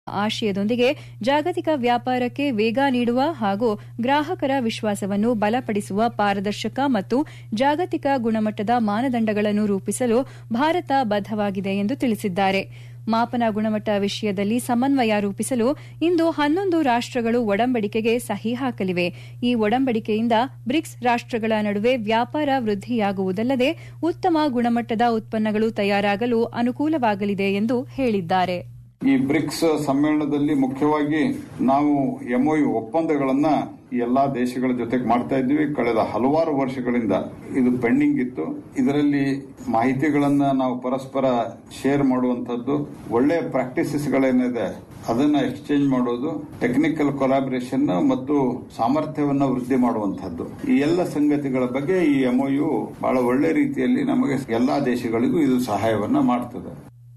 ಆಶಯದೊಂದಿಗೆ ಜಾಗತಿಕ ವ್ಯಾಪಾರಕ್ಕೆ ವೇಗ ನೀಡುವ ಹಾಗೂ ಗ್ರಾಹಕರ ವಿಶ್ವಾಸವನ್ನು ಬಲಪಡಿಸುವ ಪಾರದರ್ಶಕ ಮತ್ತು ಜಾಗತಿಕ ಗುಣಮಟ್ಟದ ಮಾನದಂಡಗಳನ್ನು ರೂಪಿಸಲು ಭಾರತ ಬದ್ದವಾಗಿದೆ ಎಂದು ತಿಳಿಸಿದ್ದಾರೆ ಮಾಪನ ಗುಣಮಟ್ಟ ವಿಷಯದಲ್ಲಿ ಸಮನ್ವಯ ರೂಪಿಸಲು ಇಂದು ಹನ್ನೊಂದು ರಾಷ್ಟಗಳು ಒಡಂಬಡಿಕೆಗೆ ಸಹಿ ಹಾಕಲಿವೆ ಈ ಒಡಂಬಡಿಕೆಯಿಂದ ಬ್ರಿಕ್ಸ್ ರಾಷ್ಟಗಳ ನಡುವೆ ವ್ಯಾಪಾರ ವೃದ್ಧಿಯಾಗುವುದಲ್ಲದೆ ಉತ್ತಮ ಗುಣಮಟ್ಟದ ಉತ್ಪನ್ನಗಳು ತಯಾರಾಗಲು ಅನುಕೂಲವಾಗಲಿದೆ ಎಂದು ಹೇಳಿದ್ದಾರೆ ಈ ಬ್ರಿಕ್ಸ್ ಸಮ್ಮೇಳನದಲ್ಲಿ ಮುಖ್ಯವಾಗಿ ನಾವು ಎಂಒಯು ಒಪ್ಪಂದಗಳನ್ನ ಎಲ್ಲಾ ದೇಶಗಳ ಜೊತೆಗೆ ಮಾಡ್ತಾ ಇದ್ವಿ ಕಳೆದ ಹಲವಾರು ವರ್ಷಗಳಿಂದ ಇದು ಪೆಂಡಿಂಗ್ ಇತ್ತು ಇದರಲ್ಲಿ ಮಾಹಿತಿಗಳನ್ನ ನಾವು ಪರಸ್ಪರ ಶೇರ್ ಮಾಡುವಂತದ್ದು ಒಳ್ಳೆಯ ಪ್ರಾಕ್ಟೀಸಸ್ಗಳೇನಿದೆ ಅದನ್ನ ಎಕ್ಸ್ಚೇಂಜ್ ಮಾಡೋದು ಟೆಕ್ನಿಕಲ್ ಕೊಲಾಬರೇಷನ್ ಮತ್ತು ಸಾಮರ್ಥ್ಯವನ್ನ ವೃದ್ಧಿ ಮಾಡುವಂತಹದ್ದು ಈ ಎಲ್ಲ ಸಂಗತಿಗಳ ಬಗ್ಗೆ ಈ ಎಂಒಯು ಬಹಳ ಒಳ್ಳೆ ರೀತಿಯಲ್ಲಿ ನಮಗೆ ಎಲ್ಲಾ ದೇಶಗಳಿಗೂ ಇದು ಸಹಾಯವನ್ನ ಮಾಡ್ತದೆ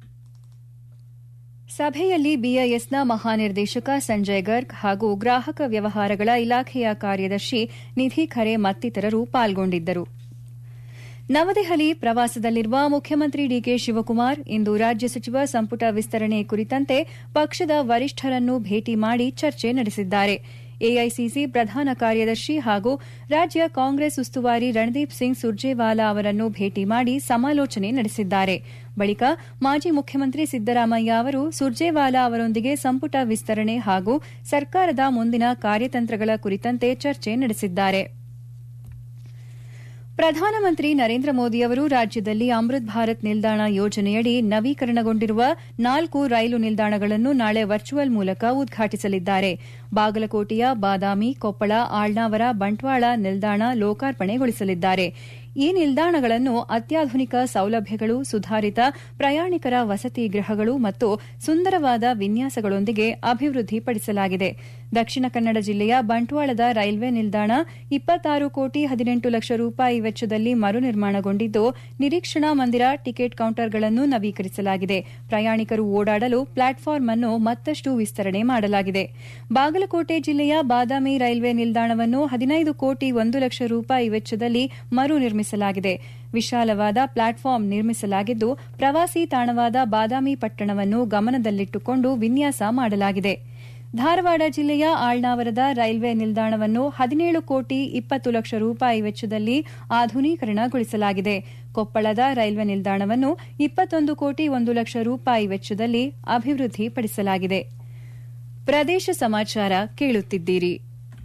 ಸಭೆಯಲ್ಲಿ ಬಿಐಎಸ್ನ ಮಹಾನಿರ್ದೇಶಕ ಸಂಜಯ್ ಗರ್ಗ್ ಹಾಗೂ ಗ್ರಾಹಕ ವ್ಯವಹಾರಗಳ ಇಲಾಖೆಯ ಕಾರ್ಯದರ್ಶಿ ನಿಧಿ ಖರೆ ಮತ್ತಿತರರು ಪಾಲ್ಗೊಂಡಿದ್ದರು ನವದೆಹಲಿ ಪ್ರವಾಸದಲ್ಲಿರುವ ಮುಖ್ಯಮಂತ್ರಿ ಡಿಕೆ ಶಿವಕುಮಾರ್ ಇಂದು ರಾಜ್ಯ ಸಚಿವ ಸಂಪುಟ ವಿಸ್ತರಣೆ ಕುರಿತಂತೆ ಪಕ್ಷದ ವರಿಷ್ಠರನ್ನು ಭೇಟಿ ಮಾಡಿ ಚರ್ಚೆ ನಡೆಸಿದ್ದಾರೆ ಎಐಸಿಸಿ ಪ್ರಧಾನ ಕಾರ್ಯದರ್ಶಿ ಹಾಗೂ ರಾಜ್ಯ ಕಾಂಗ್ರೆಸ್ ಉಸ್ತುವಾರಿ ರಣದೀಪ್ ಸಿಂಗ್ ಸುರ್ಜೇವಾಲಾ ಅವರನ್ನು ಭೇಟಿ ಮಾಡಿ ಸಮಾಲೋಚನೆ ನಡೆಸಿದ್ದಾರೆ ಬಳಿಕ ಮಾಜಿ ಮುಖ್ಯಮಂತ್ರಿ ಸಿದ್ದರಾಮಯ್ಯ ಅವರು ಸುರ್ಜೇವಾಲಾ ಅವರೊಂದಿಗೆ ಸಂಪುಟ ವಿಸ್ತರಣೆ ಹಾಗೂ ಸರ್ಕಾರದ ಮುಂದಿನ ಕಾರ್ಯತಂತ್ರಗಳ ಕುರಿತಂತೆ ಚರ್ಚೆ ನಡೆಸಿದ್ದಾರೆ ಪ್ರಧಾನಮಂತ್ರಿ ನರೇಂದ್ರ ಮೋದಿ ಅವರು ರಾಜ್ಯದಲ್ಲಿ ಅಮೃತ್ ಭಾರತ್ ನಿಲ್ದಾಣ ಯೋಜನೆಯಡಿ ನವೀಕರಣಗೊಂಡಿರುವ ನಾಲ್ಕು ರೈಲು ನಿಲ್ದಾಣಗಳನ್ನು ನಾಳೆ ವರ್ಚುವಲ್ ಮೂಲಕ ಉದ್ಘಾಟಿಸಲಿದ್ದಾರೆ ಬಾಗಲಕೋಟೆಯ ಬಾದಾಮಿ ಕೊಪ್ಪಳ ಆಳ್ನಾವರ ಬಂಟ್ವಾಳ ನಿಲ್ದಾಣ ಲೋಕಾರ್ಪಣೆಗೊಳಿಸಲಿದ್ದಾರೆ ಈ ನಿಲ್ದಾಣಗಳನ್ನು ಅತ್ಯಾಧುನಿಕ ಸೌಲಭ್ಯಗಳು ಸುಧಾರಿತ ಪ್ರಯಾಣಿಕರ ವಸತಿ ಗೃಹಗಳು ಮತ್ತು ಸುಂದರವಾದ ವಿನ್ಯಾಸಗಳೊಂದಿಗೆ ಅಭಿವೃದ್ಧಿಪಡಿಸಲಾಗಿದೆ ದಕ್ಷಿಣ ಕನ್ನಡ ಜಿಲ್ಲೆಯ ಬಂಟ್ವಾಳದ ರೈಲ್ವೆ ನಿಲ್ದಾಣ ಇಪ್ಪತ್ತಾರು ಕೋಟಿ ಹದಿನೆಂಟು ಲಕ್ಷ ರೂಪಾಯಿ ವೆಚ್ಚದಲ್ಲಿ ಮರು ನಿರ್ಮಾಣಗೊಂಡಿದ್ದು ನಿರೀಕ್ಷಣಾ ಮಂದಿರ ಟಿಕೆಟ್ ಕೌಂಟರ್ಗಳನ್ನು ನವೀಕರಿಸಲಾಗಿದೆ ಪ್ರಯಾಣಿಕರು ಓಡಾಡಲು ಪ್ಲಾಟ್ಫಾರ್ಮ್ ಅನ್ನು ಮತ್ತಷ್ಟು ವಿಸ್ತರಣೆ ಮಾಡಲಾಗಿದೆ ಬಾಗಲಕೋಟೆ ಜಿಲ್ಲೆಯ ಬಾದಾಮಿ ರೈಲ್ವೆ ನಿಲ್ದಾಣವನ್ನು ಹದಿನೈದು ಕೋಟಿ ಒಂದು ಲಕ್ಷ ರೂಪಾಯಿ ವೆಚ್ಚದಲ್ಲಿ ಮರು ನಿರ್ಮಿಸಲಾಗಿದೆ ವಿಶಾಲವಾದ ಪ್ಲಾಟ್ಫಾರ್ಮ್ ನಿರ್ಮಿಸಲಾಗಿದ್ದು ಪ್ರವಾಸಿ ತಾಣವಾದ ಬಾದಾಮಿ ಪಟ್ಟಣವನ್ನು ಗಮನದಲ್ಲಿಟ್ಟುಕೊಂಡು ವಿನ್ಯಾಸ ಮಾಡಲಾಗಿದೆ ಧಾರವಾಡ ಜಿಲ್ಲೆಯ ಆಳ್ನಾವರದ ರೈಲ್ವೆ ನಿಲ್ದಾಣವನ್ನು ಹದಿನೇಳು ಕೋಟಿ ಇಪ್ಪತ್ತು ಲಕ್ಷ ರೂಪಾಯಿ ವೆಚ್ಚದಲ್ಲಿ ಆಧುನೀಕರಣಗೊಳಿಸಲಾಗಿದೆ ಕೊಪ್ಪಳದ ರೈಲ್ವೆ ನಿಲ್ದಾಣವನ್ನು ಇಪ್ಪತ್ತೊಂದು ಕೋಟಿ ಒಂದು ಲಕ್ಷ ರೂಪಾಯಿ ವೆಚ್ಚದಲ್ಲಿ ಅಭಿವೃದ್ಧಿಪಡಿಸಲಾಗಿದೆ ಪ್ರದೇಶ ಸಮಾಚಾರ ಕೇಳುತ್ತಿದ್ದೀರಿ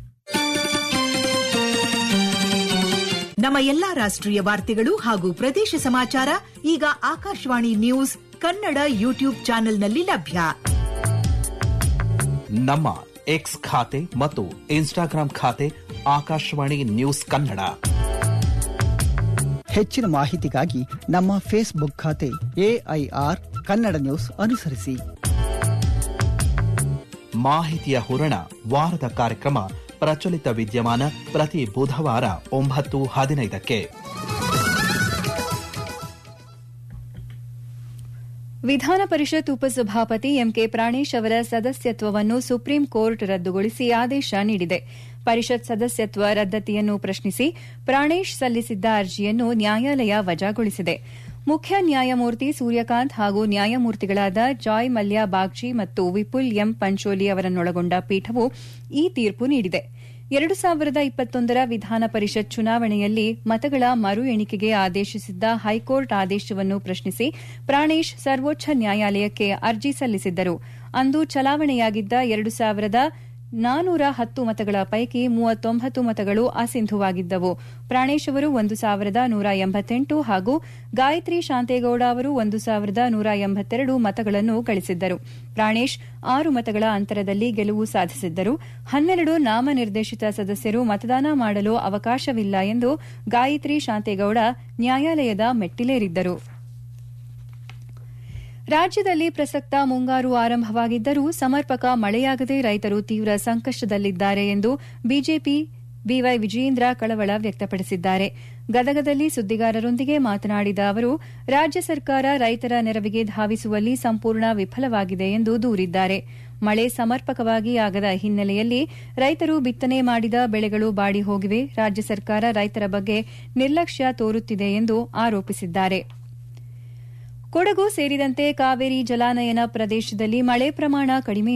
ನಮ್ಮ ಎಲ್ಲಾ ರಾಷ್ಟ್ರೀಯ ವಾರ್ತೆಗಳು ಹಾಗೂ ಪ್ರದೇಶ ಸಮಾಚಾರ ಈಗ ಆಕಾಶವಾಣಿ ನ್ಯೂಸ್ ಕನ್ನಡ ಯೂಟ್ಯೂಬ್ ಚಾನೆಲ್ನಲ್ಲಿ ಲಭ್ಯ ನಮ್ಮ ಎಕ್ಸ್ ಖಾತೆ ಮತ್ತು ಇನ್ಸ್ಟಾಗ್ರಾಂ ಖಾತೆ ಆಕಾಶವಾಣಿ ನ್ಯೂಸ್ ಕನ್ನಡ ಹೆಚ್ಚಿನ ಮಾಹಿತಿಗಾಗಿ ನಮ್ಮ ಫೇಸ್ಬುಕ್ ಖಾತೆ ಎಐಆರ್ ಕನ್ನಡ ನ್ಯೂಸ್ ಅನುಸರಿಸಿ ಮಾಹಿತಿಯ ಹೂರಣ ವಾರದ ಕಾರ್ಯಕ್ರಮ ಪ್ರಚಲಿತ ವಿದ್ಯಮಾನ ಪ್ರತಿ ಬುಧವಾರ ಒಂಬತ್ತು ಹದಿನೈದಕ್ಕೆ ವಿಧಾನ ಪರಿಷತ್ ಉಪಸಭಾಪತಿ ಎಂಕೆ ಪ್ರಾಣೇಶ್ ಅವರ ಸದಸ್ಯತ್ವವನ್ನು ಸುಪ್ರೀಂ ಕೋರ್ಟ್ ರದ್ದುಗೊಳಿಸಿ ಆದೇಶ ನೀಡಿದೆ ಪರಿಷತ್ ಸದಸ್ಯತ್ವ ರದ್ದತಿಯನ್ನು ಪ್ರಶ್ನಿಸಿ ಪ್ರಾಣೇಶ್ ಸಲ್ಲಿಸಿದ್ದ ಅರ್ಜಿಯನ್ನು ನ್ಯಾಯಾಲಯ ವಜಾಗೊಳಿಸಿದೆ ಮುಖ್ಯ ನ್ಯಾಯಮೂರ್ತಿ ಸೂರ್ಯಕಾಂತ್ ಹಾಗೂ ನ್ಯಾಯಮೂರ್ತಿಗಳಾದ ಜಾಯ್ ಮಲ್ಯ ಬಾಗ್ಜಿ ಮತ್ತು ವಿಪುಲ್ ಎಂ ಪಂಚೋಲಿ ಅವರನ್ನೊಳಗೊಂಡ ಪೀಠವು ಈ ತೀರ್ಪು ನೀಡಿದೆ ಎರಡು ಸಾವಿರದ ಇಪ್ಪತ್ತೊಂದರ ವಿಧಾನ ಪರಿಷತ್ ಚುನಾವಣೆಯಲ್ಲಿ ಮತಗಳ ಮರು ಎಣಿಕೆಗೆ ಆದೇಶಿಸಿದ್ದ ಹೈಕೋರ್ಟ್ ಆದೇಶವನ್ನು ಪ್ರಶ್ನಿಸಿ ಪ್ರಾಣೇಶ್ ಸರ್ವೋಚ್ಚ ನ್ಯಾಯಾಲಯಕ್ಕೆ ಅರ್ಜಿ ಸಲ್ಲಿಸಿದ್ದರು ಅಂದು ಚಲಾವಣೆಯಾಗಿದ್ದ ಎರಡು ಸಾವಿರದ ನಾನೂರ ಹತ್ತು ಮತಗಳ ಪೈಕಿ ಮೂವತ್ತೊಂಬತ್ತು ಮತಗಳು ಅಸಿಂಧುವಾಗಿದ್ದವು ಪ್ರಾಣೇಶ್ ಅವರು ಒಂದು ಸಾವಿರದ ನೂರ ಎಂಬತ್ತೆಂಟು ಹಾಗೂ ಗಾಯತ್ರಿ ಶಾಂತೇಗೌಡ ಅವರು ಒಂದು ಸಾವಿರದ ನೂರ ಎಂಬತ್ತೆರಡು ಮತಗಳನ್ನು ಗಳಿಸಿದ್ದರು ಪ್ರಾಣೇಶ್ ಆರು ಮತಗಳ ಅಂತರದಲ್ಲಿ ಗೆಲುವು ಸಾಧಿಸಿದ್ದರು ಹನ್ನೆರಡು ನಾಮನಿರ್ದೇಶಿತ ಸದಸ್ಯರು ಮತದಾನ ಮಾಡಲು ಅವಕಾಶವಿಲ್ಲ ಎಂದು ಗಾಯತ್ರಿ ಶಾಂತೇಗೌಡ ನ್ಯಾಯಾಲಯದ ಮೆಟ್ಟಿಲೇರಿದ್ದರು ರಾಜ್ಯದಲ್ಲಿ ಪ್ರಸಕ್ತ ಮುಂಗಾರು ಆರಂಭವಾಗಿದ್ದರೂ ಸಮರ್ಪಕ ಮಳೆಯಾಗದೆ ರೈತರು ತೀವ್ರ ಸಂಕಷ್ಟದಲ್ಲಿದ್ದಾರೆ ಎಂದು ಬಿಜೆಪಿ ಬಿವೈ ವಿಜಯೇಂದ್ರ ಕಳವಳ ವ್ಯಕ್ತಪಡಿಸಿದ್ದಾರೆ ಗದಗದಲ್ಲಿ ಸುದ್ದಿಗಾರರೊಂದಿಗೆ ಮಾತನಾಡಿದ ಅವರು ರಾಜ್ಯ ಸರ್ಕಾರ ರೈತರ ನೆರವಿಗೆ ಧಾವಿಸುವಲ್ಲಿ ಸಂಪೂರ್ಣ ವಿಫಲವಾಗಿದೆ ಎಂದು ದೂರಿದ್ದಾರೆ ಮಳೆ ಸಮರ್ಪಕವಾಗಿ ಆಗದ ಹಿನ್ನೆಲೆಯಲ್ಲಿ ರೈತರು ಬಿತ್ತನೆ ಮಾಡಿದ ಬೆಳೆಗಳು ಬಾಡಿ ಹೋಗಿವೆ ರಾಜ್ಯ ಸರ್ಕಾರ ರೈತರ ಬಗ್ಗೆ ನಿರ್ಲಕ್ಷ್ಯ ತೋರುತ್ತಿದೆ ಎಂದು ಆರೋಪಿಸಿದ್ದಾರೆ ಕೊಡಗು ಸೇರಿದಂತೆ ಕಾವೇರಿ ಜಲಾನಯನ ಪ್ರದೇಶದಲ್ಲಿ ಮಳೆ ಪ್ರಮಾಣ ಕಡಿಮೆ